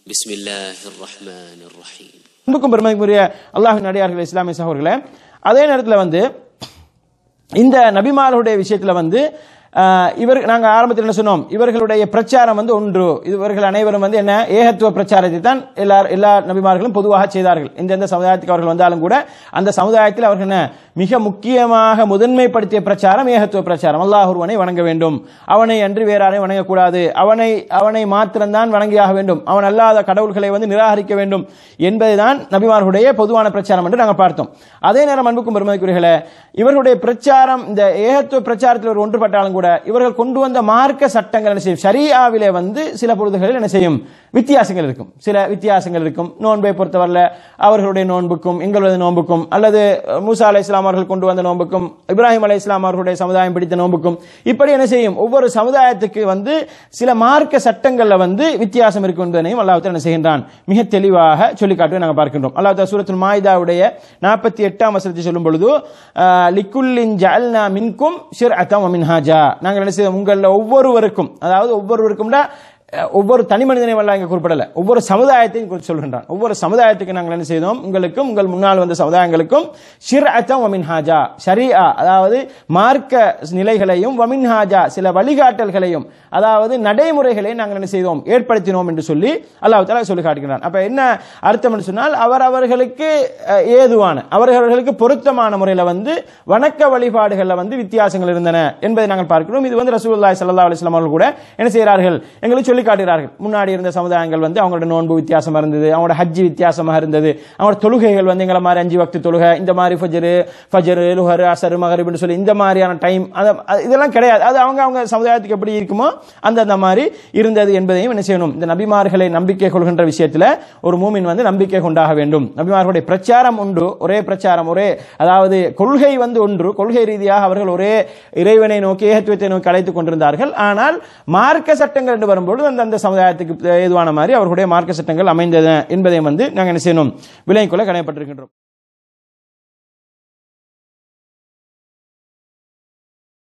بسم الله الرحمن الرحيم அன்புக்கும் பெருமைக்குரிய அல்லாஹின் அடியார்கள் இஸ்லாமிய சகோதரர்களே அதே நேரத்தில் வந்து இந்த நபிமார்களுடைய விஷயத்தில் வந்து ஆஹ், இவர் நாங்கள் ஆரம்பத்தில் என்ன சொன்னோம் இவர்களுடைய பிரச்சாரம் வந்து ஒன்று இவர்கள் அனைவரும் வந்து என்ன ஏகத்துவ பிரச்சாரத்தை தான் எல்லா எல்லா நபிமார்களும் பொதுவாக செய்தார்கள் எந்தெந்த சமுதாயத்துக்கு அவர்கள் வந்தாலும் கூட அந்த சமுதாயத்தில் அவர்கள் என்ன மிக முக்கியமாக முதன்மைப்படுத்திய பிரச்சாரம் ஏகத்துவ பிரச்சாரம் அல்லாஹ் ஒருவனை வணங்க வேண்டும் அவனை அன்றி வேற யாரையும் வணங்கக்கூடாது அவனை அவனை மாத்திரம்தான் வணங்கியாக வேண்டும் அவன் அல்லாத கடவுள்களை வந்து நிராகரிக்க வேண்டும் என்பதுதான் நபிமார்களுடைய பொதுவான பிரச்சாரம் என்று நாங்கள் பார்த்தோம் அதே நேரம் அன்புக்கும் பெருமதிக்குரியர்களே இவர்களுடைய பிரச்சாரம் இந்த ஏகத்துவ பிரச்சாரத்தில் ஒரு ஒன்றுபட்டாலும் கூட இவர்கள் கொண்டு வந்த மார்க்க சட்டங்கள் என்ன செய்யும் ஷரியாவிலே வந்து சில பொழுதுகளில் என்ன செய்யும் வித்தியாசங்கள் இருக்கும் சில வித்தியாசங்கள் இருக்கும் நோன்பை பொறுத்தவரையில் அவர்களுடைய நோன்புக்கும் எங்களது நோன்புக்கும் அல்லது மூசா அலை இஸ்லாம் அவர்கள் கொண்டு வந்த நோன்புக்கும் இப்ராஹிம் அலை இஸ்லாம் அவர்களுடைய சமுதாயம் பிடித்த நோன்புக்கும் இப்படி என்ன செய்யும் ஒவ்வொரு சமுதாயத்துக்கு வந்து சில மார்க்க சட்டங்கள்ல வந்து வித்தியாசம் இருக்கும் என்பதனையும் அல்லாஹ் என்ன செய்கின்றான் மிக தெளிவாக சொல்லி காட்டுவதை நாங்கள் பார்க்கின்றோம் அல்லாஹ் சூரத்துல் மாயிதாவுடைய நாற்பத்தி எட்டாம் வசனத்தை சொல்லும் பொழுது ஆஹ், லிக்குல்லின் ஜஅல்னா மின்கும் ஷிர்அத்தம் வ மின்ஹாஜா நாங்கள் என்ன செய்வோம் உங்களில் ஒவ்வொருவருக்கும் அதாவது ஒவ்வொருவருக்கும்டா அஹ், ஒவ்வொரு தனி மனிதனையும் எல்லாம் இங்க குறிப்பிடல ஒவ்வொரு சமுதாயத்தையும் குறித்து சொல்கின்றான் ஒவ்வொரு சமுதாயத்துக்கு நாங்கள் என்ன செய்தோம் உங்களுக்கும் உங்கள் முன்னால் வந்த சமுதாயங்களுக்கும் ஷிர் அத்தம் வமின்ஹாஜா ஷரியா அதாவது மார்க்க நிலைகளையும் வமின்ஹாஜா சில வழிகாட்டல்களையும் அதாவது நடைமுறைகளையும் நாங்கள் என்ன செய்தோம் ஏற்படுத்தினோம் என்று சொல்லி அல்லாஹ் தஆலா சொல்லி காட்டுகிறான் அப்ப என்ன அர்த்தம் என்று சொன்னால் அவர் அவர்களுக்கு அஹ், ஏதுவான அவர்களுக்கு பொருத்தமான முறையில் வந்து வணக்க வழிபாடுகளில் வந்து வித்தியாசங்கள் இருந்தன என்பதை நாங்கள் பார்க்கிறோம் இது வந்து ரசூலுல்லாஹி ஸல்லல்லாஹு அலைஹி வஸல்லம் அவர்கள் கூட என்ன செய்கிறார்கள் எங்களுக்கு சொல்லி காட்டுகிறார்கள் முன்னாடி இருந்த சமுதாயங்கள் வந்து அவங்களோட நோன்பு வித்தியாசமா இருந்தது அவங்களோட ஹஜ்ஜி வித்தியாசமாக இருந்தது அவங்களோட தொழுகைகள் வந்து எங்களை மாதிரி அஞ்சு வக்து தொழுகை இந்த மாதிரி ஃபஜ்ரு ஃபஜ்ரு லுஹர் அசர் மகரிப்னு சொல்லி இந்த மாதிரியான டைம் இதெல்லாம் கிடையாது அது அவங்க அவங்க சமுதாயத்துக்கு எப்படி இருக்குமோ அந்த அந்த மாதிரி இருந்தது என்பதையும் என்ன செய்யணும் இந்த நபிமார்களை நம்பிக்கை கொள்கின்ற விஷயத்தில் ஒரு மூமின் வந்து நம்பிக்கை கொண்டாக வேண்டும் நபிமார்களுடைய பிரச்சாரம் உண்டு ஒரே பிரச்சாரம் ஒரே அதாவது கொள்கை வந்து ஒன்று கொள்கை ரீதியாக அவர்கள் ஒரே இறைவனை நோக்கி ஏகத்துவத்தை நோக்கி அழைத்துக் கொண்டிருந்தார்கள் ஆனால் மார்க்க சட்டங்கள் என்று வரும்போது அந்த அந்த சமுதாயத்துக்கு ஏதுவான மாதிரி அவர்களுடைய மார்க்க சட்டங்கள் அமைந்தது என்பதை வந்து நாங்கள் என்ன செய்யணும் விலை கொள்ள கடமைப்பட்டிருக்கின்றோம்